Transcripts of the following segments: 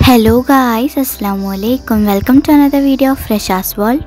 Hello guys, Assalamu alaikum. Welcome to another video of Fresha's World.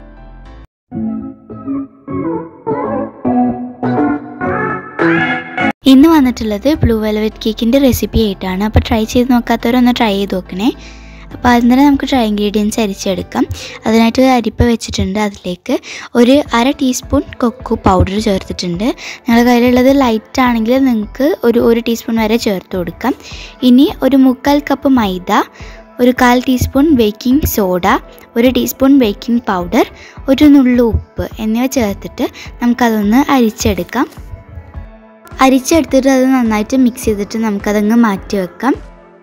ഇന്ന് വന്നിട്ടുള്ളത് blue velvet കേക്കിൻ്റെ recipe ആയിട്ടാണ് അപ്പോൾ ട്രൈ ചെയ്ത് നോക്കാത്തവരൊന്ന് ട്രൈ ചെയ്ത് നോക്കണേ അപ്പോൾ അതിന് നമുക്ക് ഡ്രൈ ഇൻഗ്രീഡിയൻസ് അരിച്ചെടുക്കാം അതിനായിട്ട് അരിപ്പ വെച്ചിട്ടുണ്ട് അതിലേക്ക് ഒരു അര ടീസ്പൂൺ കൊക്കു പൗഡർ ചേർത്തിട്ടുണ്ട് നിങ്ങളുടെ കയ്യിലുള്ളത് ലൈറ്റ് ആണെങ്കിൽ നിങ്ങൾക്ക് ഒരു ഒരു ടീസ്പൂൺ വരെ ചേർത്ത് കൊടുക്കാം ഇനി ഒരു മുക്കാൽ കപ്പ് മൈദ ഒരു കാൽ ടീസ്പൂൺ ബേക്കിംഗ് സോഡ ഒരു ടീസ്പൂൺ ബേക്കിംഗ് പൗഡർ ഒരു നുള്ളു ഉപ്പ് എന്നിവ ചേർത്തിട്ട് നമുക്കതൊന്ന് അരിച്ചെടുക്കാം അരിച്ചെടുത്തിട്ട് അത് നന്നായിട്ട് മിക്സ് ചെയ്തിട്ട് നമുക്കതങ്ങ് മാറ്റി വെക്കാം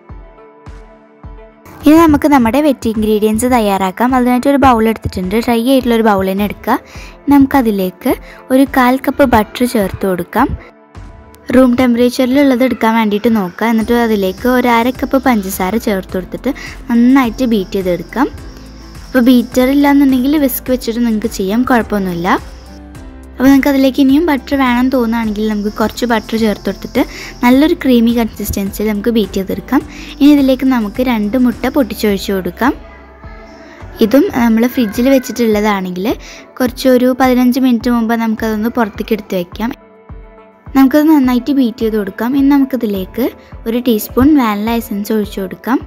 ഇനി നമുക്ക് നമ്മുടെ വെറ്റ് ഇൻഗ്രീഡിയൻസ് തയ്യാറാക്കാം അതിനായിട്ട് ഒരു ബൗൾ എടുത്തിട്ടുണ്ട് ഡ്രൈ ആയിട്ടുള്ള ഒരു ബൗൾ തന്നെ എടുക്കുക നമുക്കതിലേക്ക് ഒരു കാൽ കപ്പ് ബട്ടർ ചേർത്ത് കൊടുക്കാം റൂം ടെമ്പറേച്ചറിലുള്ളത് എടുക്കാൻ വേണ്ടിയിട്ട് നോക്കുക എന്നിട്ട് അതിലേക്ക് ഒരു അര കപ്പ് പഞ്ചസാര ചേർത്ത് കൊടുത്തിട്ട് നന്നായിട്ട് ബീറ്റ് ചെയ്തെടുക്കാം അപ്പോൾ ബീറ്റർ ഇല്ലാന്നുണ്ടെങ്കിൽ വിസ്ക് വെച്ചിട്ട് നിങ്ങൾക്ക് ചെയ്യാം കുഴപ്പമൊന്നുമില്ല അപ്പോൾ നിങ്ങൾക്ക് അതിലേക്ക് ഇനിയും ബട്ടർ വേണം തോന്നുകയാണെങ്കിൽ നമുക്ക് കുറച്ച് ബട്ടർ ചേർത്ത് കൊടുത്തിട്ട് നല്ലൊരു ക്രീമി കൺസിസ്റ്റൻസിയിൽ നമുക്ക് ബീറ്റ് ചെയ്തെടുക്കാം ഇനി ഇതിലേക്ക് നമുക്ക് രണ്ട് മുട്ട പൊട്ടിച്ചൊഴിച്ച് കൊടുക്കാം ഇതും നമ്മൾ ഫ്രിഡ്ജിൽ വെച്ചിട്ടുള്ളതാണെങ്കിൽ കുറച്ചൊരു പതിനഞ്ച് മിനിറ്റ് മുമ്പ് നമുക്കതൊന്ന് പുറത്തേക്ക് എടുത്ത് വയ്ക്കാം നമുക്കത് നന്നായിട്ട് ബീറ്റ് ചെയ്ത് കൊടുക്കാം ഇനി നമുക്കിതിലേക്ക് ഒരു ടീസ്പൂൺ വാനില എസൻസ് ഒഴിച്ചു കൊടുക്കാം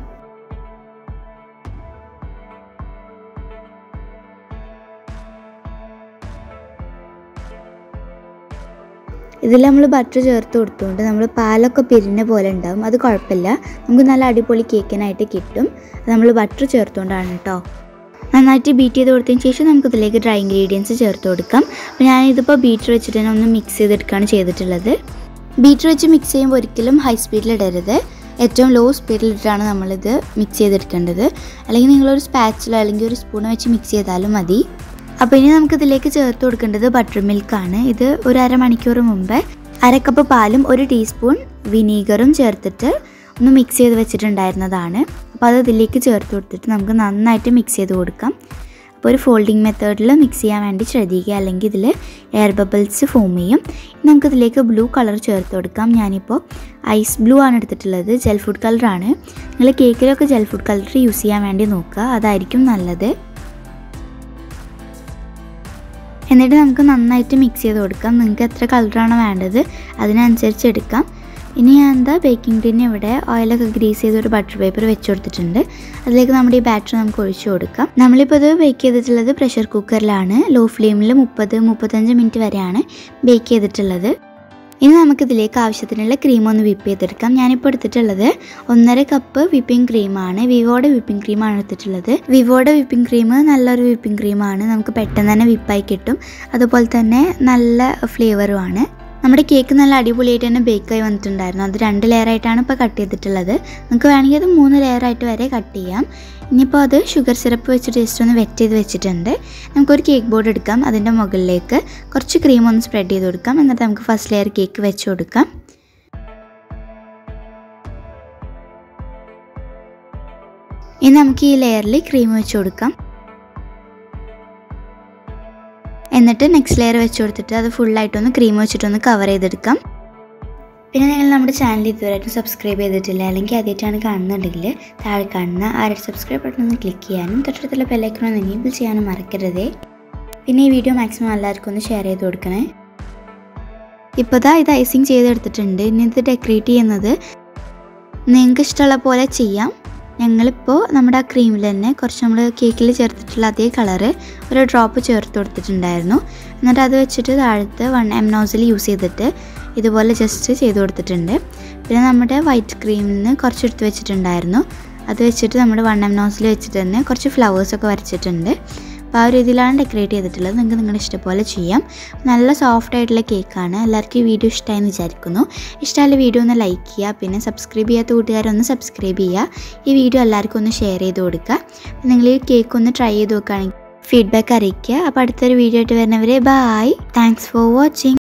ഇതിൽ നമ്മൾ ബട്ടർ ചേർത്ത് കൊടുത്തുകൊണ്ട് നമ്മൾ പാലൊക്കെ പിരിഞ്ഞ പോലെ ഉണ്ടാവും അത് കുഴപ്പമില്ല നമുക്ക് നല്ല അടിപൊളി കേക്കിനായിട്ട് കിട്ടും അത് നമ്മൾ ബട്ടർ ചേർത്തുകൊണ്ടാണ് കേട്ടോ നന്നായിട്ട് ബീറ്റ് ചെയ്ത് കൊടുത്തതിന് ശേഷം നമുക്ക് ഇതിലേക്ക് ഡ്രൈ ഇൻഗ്രീഡിയൻസ് ചേർത്ത് കൊടുക്കാം അപ്പോൾ ഞാനിതിപ്പോൾ ബീറ്റർ വെച്ചിട്ട് തന്നെ ഒന്ന് മിക്സ് ചെയ്തെടുക്കുകയാണ് ചെയ്തിട്ടുള്ളത് ബീറ്റർ വെച്ച് മിക്സ് ചെയ്യുമ്പോൾ ഒരിക്കലും ഹൈ സ്പീഡിൽ ഇടരുത് ഏറ്റവും ലോ സ്പീഡിലിട്ടാണ് നമ്മളിത് മിക്സ് ചെയ്തെടുക്കേണ്ടത് അല്ലെങ്കിൽ നിങ്ങളൊരു സ്പാച്ചിലോ അല്ലെങ്കിൽ ഒരു സ്പൂൺ വെച്ച് മിക്സ് ചെയ്താലും മതി അപ്പോൾ ഇനി നമുക്ക് ഇതിലേക്ക് ചേർത്ത് കൊടുക്കേണ്ടത് ബട്ടർ മിൽക്കാണ് ഇത് ഒരു അരമണിക്കൂർ മുമ്പ് അര കപ്പ് പാലും ഒരു ടീസ്പൂൺ വിനീഗറും ചേർത്തിട്ട് ഒന്ന് മിക്സ് ചെയ്ത് വെച്ചിട്ടുണ്ടായിരുന്നതാണ് അപ്പോൾ അത് ഇതിലേക്ക് ചേർത്ത് കൊടുത്തിട്ട് നമുക്ക് നന്നായിട്ട് മിക്സ് ചെയ്ത് കൊടുക്കാം അപ്പോൾ ഒരു ഫോൾഡിങ് മെത്തേഡിൽ മിക്സ് ചെയ്യാൻ വേണ്ടി ശ്രദ്ധിക്കുക അല്ലെങ്കിൽ ഇതിൽ എയർ ബബിൾസ് ഫോം ചെയ്യും നമുക്കിതിലേക്ക് ബ്ലൂ കളർ ചേർത്ത് കൊടുക്കാം ഞാനിപ്പോൾ ഐസ് ബ്ലൂ ആണ് എടുത്തിട്ടുള്ളത് ജെൽ ഫുഡ് കളറാണ് നിങ്ങൾ കേക്കിലൊക്കെ ജെൽ ഫുഡ് കളർ യൂസ് ചെയ്യാൻ വേണ്ടി നോക്കുക അതായിരിക്കും നല്ലത് എന്നിട്ട് നമുക്ക് നന്നായിട്ട് മിക്സ് ചെയ്ത് കൊടുക്കാം നിങ്ങൾക്ക് എത്ര കളറാണ് വേണ്ടത് അതിനനുസരിച്ച് എടുക്കാം ഇനി ഞാൻ എന്താ ബേക്കിംഗ് ടിന് ഇവിടെ ഓയിലൊക്കെ ഗ്രീസ് ചെയ്ത് ഒരു ബട്ടർ പേപ്പർ വെച്ച് കൊടുത്തിട്ടുണ്ട് അതിലേക്ക് നമ്മുടെ ഈ ബാറ്റർ നമുക്ക് ഒഴിച്ചു കൊടുക്കാം നമ്മളിപ്പോൾ ഇത് ബേക്ക് ചെയ്തിട്ടുള്ളത് പ്രഷർ കുക്കറിലാണ് ലോ ഫ്ലെയിമിൽ മുപ്പത് മുപ്പത്തഞ്ച് മിനിറ്റ് വരെയാണ് ബേക്ക് ചെയ്തിട്ടുള്ളത് ഇനി നമുക്കിതിലേക്ക് ആവശ്യത്തിനുള്ള ക്രീം ഒന്ന് വിപ്പ് ചെയ്തെടുക്കാം ഞാനിപ്പോൾ എടുത്തിട്ടുള്ളത് ഒന്നര കപ്പ് വിപ്പിംഗ് ക്രീമാണ് വിവോയുടെ വിപ്പിംഗ് ക്രീമാണ് എടുത്തിട്ടുള്ളത് വിവോയുടെ വിപ്പിംഗ് ക്രീം നല്ലൊരു വിപ്പിംഗ് ക്രീമാണ് നമുക്ക് പെട്ടെന്ന് തന്നെ വിപ്പായി കിട്ടും അതുപോലെ തന്നെ നല്ല ഫ്ലേവറുമാണ് നമ്മുടെ കേക്ക് നല്ല അടിപൊളിയായിട്ട് തന്നെ ബേക്കായി വന്നിട്ടുണ്ടായിരുന്നു അത് രണ്ട് ലെയറായിട്ടാണ് ഇപ്പോൾ കട്ട് ചെയ്തിട്ടുള്ളത് നമുക്ക് വേണമെങ്കിൽ അത് മൂന്ന് ലെയറായിട്ട് വരെ കട്ട് ചെയ്യാം ഇനിയിപ്പോൾ അത് ഷുഗർ സിറപ്പ് വെച്ച് ജസ്റ്റ് ഒന്ന് വെറ്റ് ചെയ്ത് വെച്ചിട്ടുണ്ട് നമുക്കൊരു കേക്ക് ബോർഡ് എടുക്കാം അതിൻ്റെ മുകളിലേക്ക് കുറച്ച് ക്രീം ഒന്ന് സ്പ്രെഡ് ചെയ്ത് കൊടുക്കാം എന്നിട്ട് നമുക്ക് ഫസ്റ്റ് ലെയർ കേക്ക് വെച്ച് കൊടുക്കാം ഇനി നമുക്ക് ഈ ലെയറിൽ ക്രീം വെച്ച് കൊടുക്കാം എന്നിട്ട് നെക്സ്റ്റ് ലെയർ വെച്ച് കൊടുത്തിട്ട് അത് ഫുള്ളായിട്ടൊന്ന് ക്രീം വെച്ചിട്ടൊന്ന് കവർ ചെയ്തെടുക്കാം പിന്നെ നിങ്ങൾ നമ്മുടെ ചാനൽ ഇതുവരെയായിട്ടും സബ്സ്ക്രൈബ് ചെയ്തിട്ടില്ല അല്ലെങ്കിൽ ആദ്യമായിട്ടാണ് കാണുന്നുണ്ടെങ്കിൽ താഴെ കാണുന്ന ആ ഒരു സബ്സ്ക്രൈബ് ബട്ടൺ ഒന്ന് ക്ലിക്ക് ചെയ്യാനും തൊട്ടടുത്തുള്ള ബെല്ലൈക്കൺ ഒന്ന് എനേബിൾ ചെയ്യാനും മറക്കരുതേ പിന്നെ ഈ വീഡിയോ മാക്സിമം എല്ലാവർക്കും ഒന്ന് ഷെയർ ചെയ്ത് കൊടുക്കണേ ഇപ്പോൾ ദാ ഇത് ഐസിങ് ചെയ്തെടുത്തിട്ടുണ്ട് ഇനി ഇത് ഡെക്കറേറ്റ് ചെയ്യുന്നത് നിങ്ങൾക്ക് ഇഷ്ടമുള്ള പോലെ ചെയ്യാം ഞങ്ങളിപ്പോൾ നമ്മുടെ ആ ക്രീമിൽ തന്നെ കുറച്ച് നമ്മൾ കേക്കിൽ ചേർത്തിട്ടുള്ള അതേ കളറ് ഒരു ഡ്രോപ്പ് ചേർത്ത് കൊടുത്തിട്ടുണ്ടായിരുന്നു എന്നിട്ട് അത് വെച്ചിട്ട് താഴത്ത് വൺ എം നോസിൽ യൂസ് ചെയ്തിട്ട് ഇതുപോലെ ജസ്റ്റ് ചെയ്ത് കൊടുത്തിട്ടുണ്ട് പിന്നെ നമ്മുടെ വൈറ്റ് ക്രീമിൽ നിന്ന് കുറച്ച് എടുത്ത് വെച്ചിട്ടുണ്ടായിരുന്നു അത് വെച്ചിട്ട് നമ്മുടെ വൺ എം നോസിൽ വെച്ചിട്ട് തന്നെ കുറച്ച് ഫ്ലവേഴ്സൊക്കെ വരച്ചിട്ടുണ്ട് അപ്പോൾ ആ ഒരു രീതിയിലാണ് ഡെക്കറേറ്റ് ചെയ്തിട്ടുള്ളത് നിങ്ങൾക്ക് നിങ്ങളുടെ ഇഷ്ടപോലെ ചെയ്യാം നല്ല സോഫ്റ്റ് ആയിട്ടുള്ള കേക്കാണ് എല്ലാവർക്കും ഈ വീഡിയോ ഇഷ്ടമായെന്ന് വിചാരിക്കുന്നു ഇഷ്ടമായ വീഡിയോ ഒന്ന് ലൈക്ക് ചെയ്യുക പിന്നെ സബ്സ്ക്രൈബ് ചെയ്യാത്ത കൂട്ടുകാരൊന്ന് സബ്സ്ക്രൈബ് ചെയ്യുക ഈ വീഡിയോ എല്ലാവർക്കും ഒന്ന് ഷെയർ ചെയ്ത് കൊടുക്കുക നിങ്ങൾ ഈ കേക്ക് ഒന്ന് ട്രൈ ചെയ്ത് നോക്കുകയാണെങ്കിൽ ഫീഡ്ബാക്ക് അറിയിക്കുക അപ്പോൾ അടുത്തൊരു വീഡിയോ ആയിട്ട് വരുന്നവരെ ബായ് താങ്ക്സ് ഫോർ വാച്ചിങ്